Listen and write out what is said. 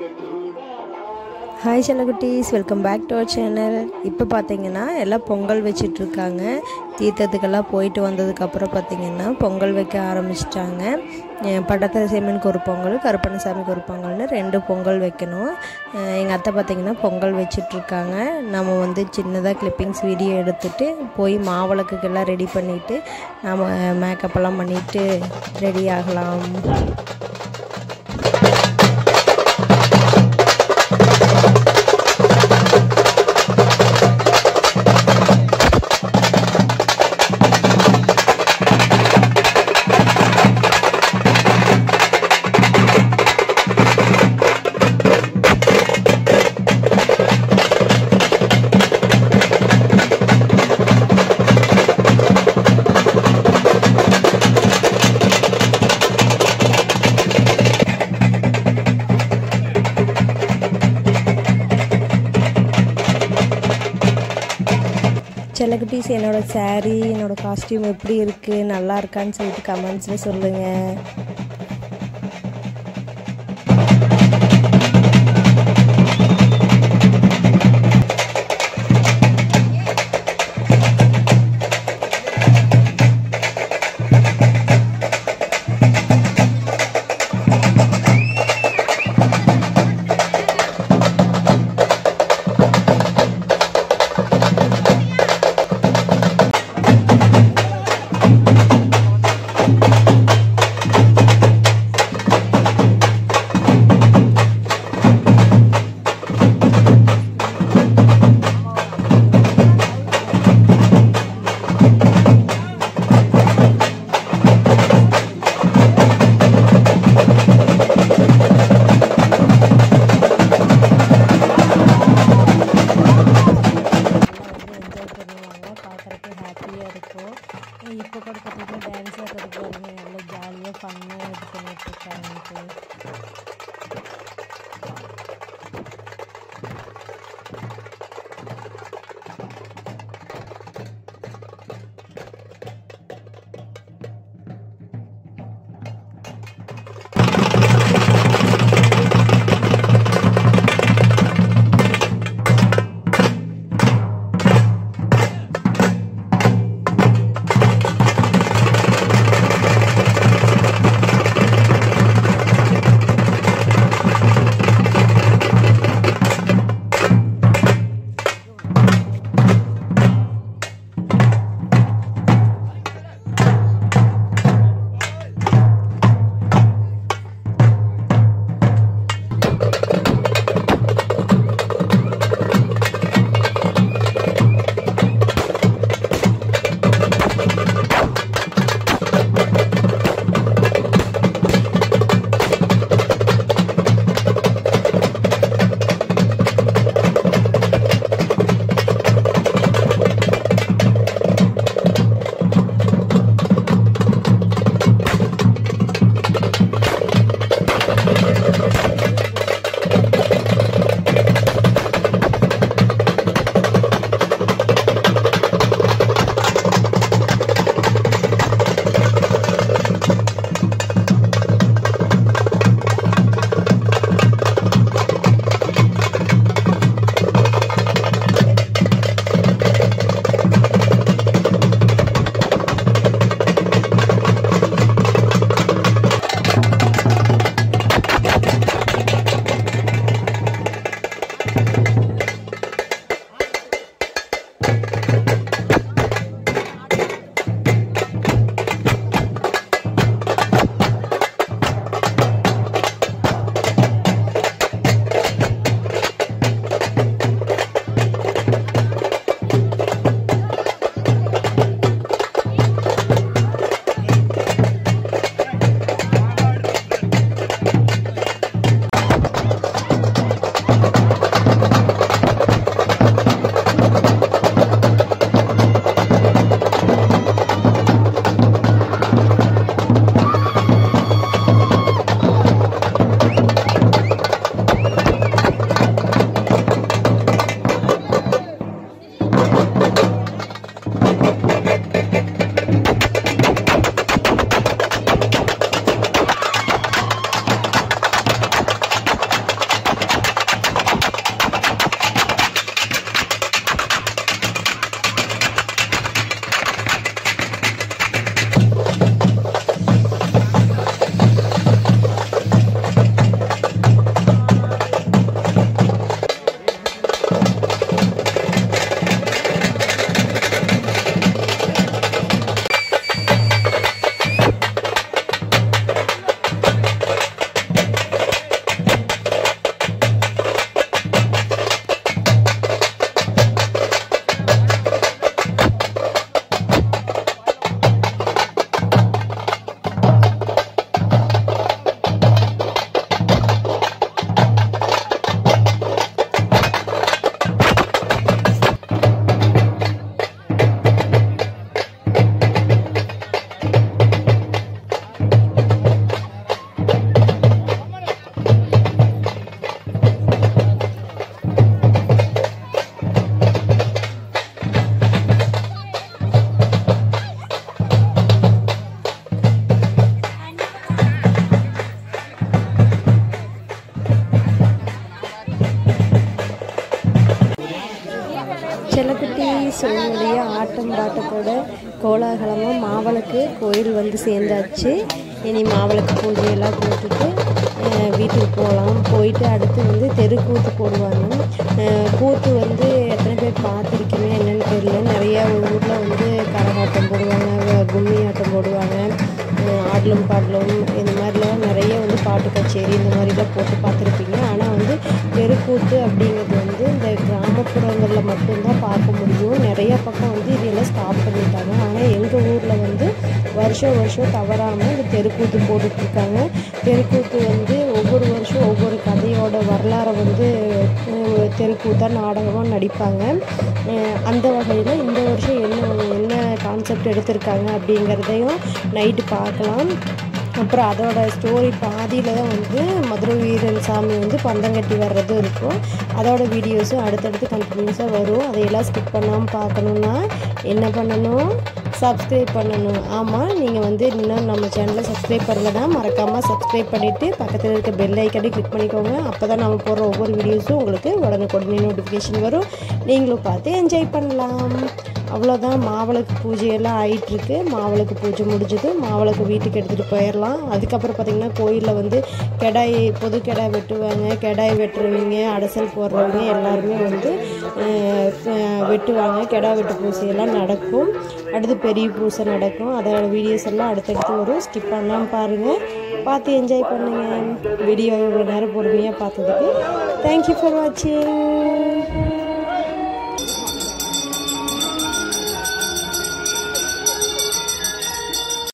hi செல்லகுட்டீஸ் welcome back to our channel இப்போ பார்த்தீங்கன்னா எல்லாம் பொங்கல் வச்சிட்ருக்காங்க தீர்த்தத்துக்கெல்லாம் போயிட்டு வந்ததுக்கப்புறம் பார்த்தீங்கன்னா பொங்கல் வைக்க ஆரம்பிச்சிட்டாங்க பட்டத்தர சேமனுக்கு ஒரு பொங்கல் கருப்பண்ணசாமிக்கு ஒரு பொங்கல்னு ரெண்டு பொங்கல் வைக்கணும் எங்கள் அத்தை பார்த்தீங்கன்னா பொங்கல் வச்சிட்ருக்காங்க நம்ம வந்து சின்னதாக கிளிப்பிங்ஸ் வீடியோ எடுத்துகிட்டு போய் மாவிளக்குக்கெல்லாம் ரெடி பண்ணிவிட்டு நம்ம மேக்கப் பண்ணிவிட்டு ரெடி ஆகலாம் செல்லக்குட்டீஸ் என்னோடய saree என்னோடய காஸ்டியூம் எப்படி இருக்குது நல்லா இருக்கான்னு சொல்லிட்டு கமெண்ட்ஸில் சொல்லுங்கள் செல்லக்குட்டி சொல்லுடைய ஆட்டம் பாட்டத்தோட கோலாகலமாக மாவிளக்கு கோயில் வந்து சேர்ந்தாச்சு இனி மாவிளக்கு பூஜையெல்லாம் போட்டுட்டு அஹ், வீட்டுக்கு போகலாம் போயிட்டு அடுத்து வந்து தெருக்கூத்து போடுவாங்க அஹ், கூத்து வந்து எத்தனை பேர் பார்த்துருக்கீங்க என்னன்னு தெரியல நிறைய ஒரு ஊரில் வந்து கரகாட்டம் போடுவாங்க வ- கும்மி ஆட்டம் போடுவாங்க அஹ், ஆடலும் பாடலும் இந்த மாதிரிலாம் நிறைய வந்து பாட்டு கச்சேரி இந்த மாதிரிலாம் போட்டு பார்த்துருப்பீங்க ஆனால் வந்து தெருக்கூத்து அப்படிங்கிறது வந்து இந்த கிராமப்புறங்களில் மட்டும்தான் பார்க்க முடியும் நிறைய பக்கம் வந்து இதெல்லாம் ஸ்டாப் பண்ணிட்டாங்க ஆனால் எங்கள் ஊரில் வந்து வருஷம் வருஷம் தவறாமல் இந்த தெருக்கூத்து போட்டுட்ருக்காங்க தெருக்கூத்து வந்து ஒவ்வொரு வருஷம் ஒவ்வொரு கதையோட வரலாறை வந்து அஹ், தெருக்கூத்தாக நாடகமாக நடிப்பாங்க அஹ், அந்த வகையில் இந்த வருஷம் என்ன என்ன கான்செப்ட் எடுத்திருக்காங்க அப்படிங்கிறதையும் நைட்டு பார்க்கலாம் அப்புறம் அதோட ஸ்டோரி பாதியில் தான் வந்து மதுரை வீரன் சாமி வந்து பந்தங்கட்டி வர்றதும் இருக்கும் அதோட வீடியோஸும் அடுத்தடுத்து கண்டினியூஸாக வரும் அதையெல்லாம் ஸ்கிப் பண்ணாமல் பார்க்கணுன்னா என்ன பண்ணணும் சப்ஸ்கிரைப் பண்ணணும் ஆமாம் நீங்கள் வந்து இன்னும் நம்ம சேனலை சப்ஸ்கிரைப் பண்ணலைன்னா மறக்காமல் சப்ஸ்கிரைப் பண்ணிவிட்டு பக்கத்தில் இருக்க பெல் ஐக்கனே கிளிக் பண்ணிக்கோங்க அப்போ தான் நம்ம போடுற ஒவ்வொரு வீடியோஸும் உங்களுக்கு உடனுக்குடனே நோட்டிஃபிகேஷன் வரும் நீங்களும் பார்த்து என்ஜாய் பண்ணலாம் அவ்வளோதான் மாவிளக்கு பூஜையெல்லாம் ஆயிட்டுருக்கு மாவிளக்கு பூஜை முடிஞ்சது மாவிளக்கு வீட்டுக்கு எடுத்துகிட்டு போயிடலாம் அதுக்கப்புறம் பார்த்திங்கன்னா கோயிலில் வந்து கெடாய் பொது கெடாய் வெட்டுவாங்க கெடாய் வெட்டுறவங்க அடசல் போடுறவங்க எல்லாருமே வந்து அஹ், அஹ், வெட்டுவாங்க கெடா வெட்டு பூஜையெல்லாம் நடக்கும் அடுத்து பெரிய பூஜை நடக்கும் அதோட வீடியோஸ் எல்லாம் அடுத்தடுத்து வரும் ஸ்கிப் பண்ணாமல் பாருங்கள் பார்த்து என்ஜாய் பண்ணுங்கள் வீடியோ இவ்வளோ நேரம் பொறுமையாக பார்த்ததுக்கு தேங்க்யூ ஃபார் வாட்சிங்